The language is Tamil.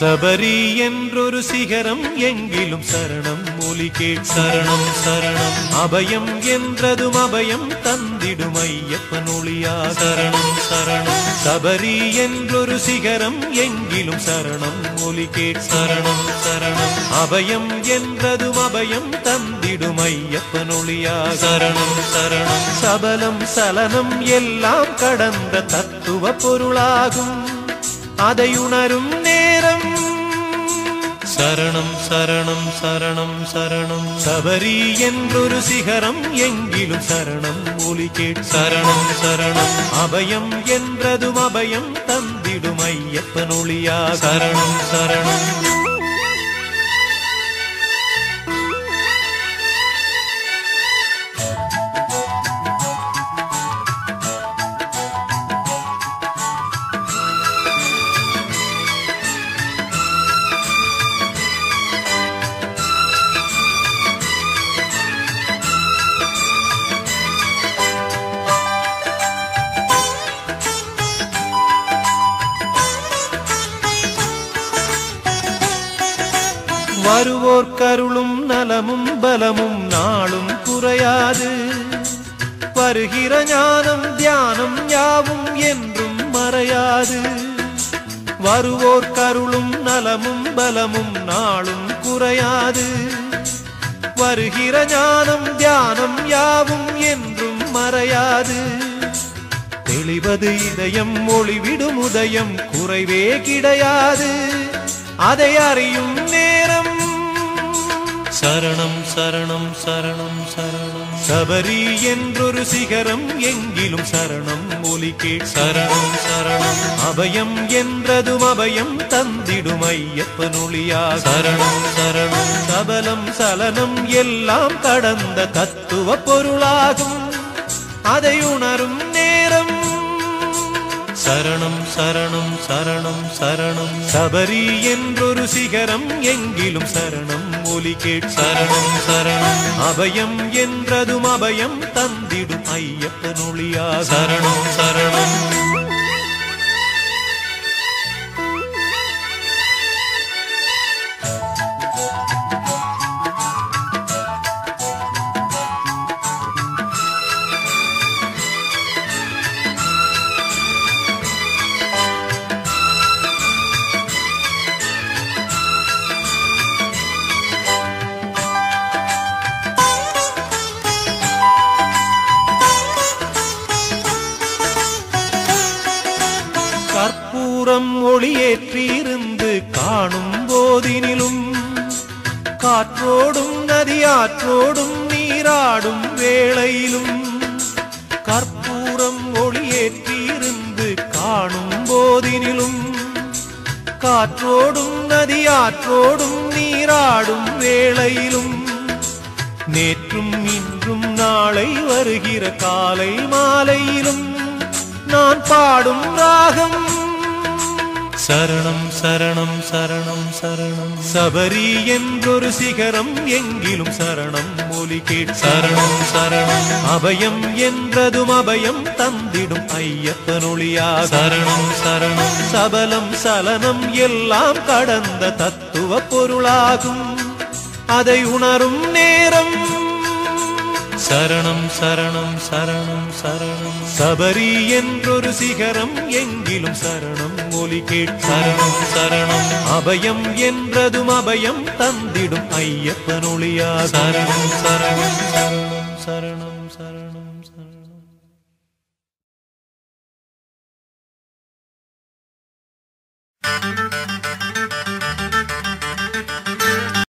சபரி என்றொரு சிகரம் எங்கிலும் சரணம் மொழி கேட் சரணம் சரணம் அபயம் என்றதும் அபயம் தந்திடும் ஐயப்பன் ஒளியா சரணம் சரணம் சபரி என்றொரு சிகரம் எங்கிலும் சரணம் மொழி கேட் சரணம் சரணம் அபயம் என்றதும் அபயம் தந்திடும் ஐயப்பன் ஒளியா சரணம் சரணம் சபலம் சலனம் எல்லாம் கடந்த தத்துவ பொருளாகும் அதை உணரும் நேரம் சரணம் சரணம் சரணம் சரணம் சபரி என்றொரு சிகரம் எங்கிலும் சரணம் ஒலி கேட் சரணம் சரணம் அபயம் என்றதும் அபயம் தந்திடும் ஐயப்பன் ஒளியா சரணம் சரணம் வருவோர் கருளும் நலமும் பலமும் நாளும் குறையாது வருகிற ஞானம் தியானம் யாவும் என்றும் மறையாது வருவோர் கருளும் நலமும் பலமும் நாளும் குறையாது வருகிற ஞானம் தியானம் யாவும் என்றும் மறையாது தெளிவது இதயம் ஒளிவிடும் உதயம் குறைவே கிடையாது அதை அறியும் நேரம் சரணம் சரணம் சரணம் சரணம் சபரி என்றொரு சிகரம் எங்கிலும் சரணம் ஒலி கேட் சரணம் சரணம் அபயம் என்றதும் அபயம் தந்திடும் ஐயப்பன் ஒளியா சரணம் சரணம் சபலம் சலனம் எல்லாம் கடந்த தத்துவ பொருளாகும் அதை உணரும் நேரம் சரணம் சரணம் சரணம் சரணம் சபரி என்றொரு சிகரம் எங்கிலும் சரணம் ஒலி கேட் சரணம் சரணம் அபயம் என்றதும் அபயம் தந்திடும் ஐயப்பன் ஒளியா சரணம் சரணம் கற்பூரம் ஒளியேற்றியிருந்து காணும் போதினிலும் காற்றோடும் நதியாற்றோடும் நீராடும் வேளையிலும் கற்பூரம் ஒளியேற்றியிருந்து காணும் போதினிலும் காற்றோடும் நதியாற்றோடும் நீராடும் வேளையிலும் நேற்றும் இன்றும் நாளை வருகிற காலை மாலையிலும் நான் பாடும் ராகம் சரணம் சரணம் சரணம் சரணம் சபரி என்றொரு சிகரம் எங்கிலும் சரணம் மொழி கேட் சரணம் சரணம் அபயம் என்றதும் அபயம் தந்திடும் ஐயப்பன் ஒளியா சரணம் சரணம் சபலம் சலனம் எல்லாம் கடந்த தத்துவ பொருளாகும் அதை உணரும் நேரம் சரணம் சரணம் சரணம் சரணம் சபரி என்றொரு சிகரம் எங்கிலும் சரணம் ஒலி கேட் சரணம் சரணம் அபயம் என்றதும் அபயம் தந்திடும் ஐயப்பன் ஒளியா சரணம் சரணம் சரணம் சரணம் சரணம் சரணம்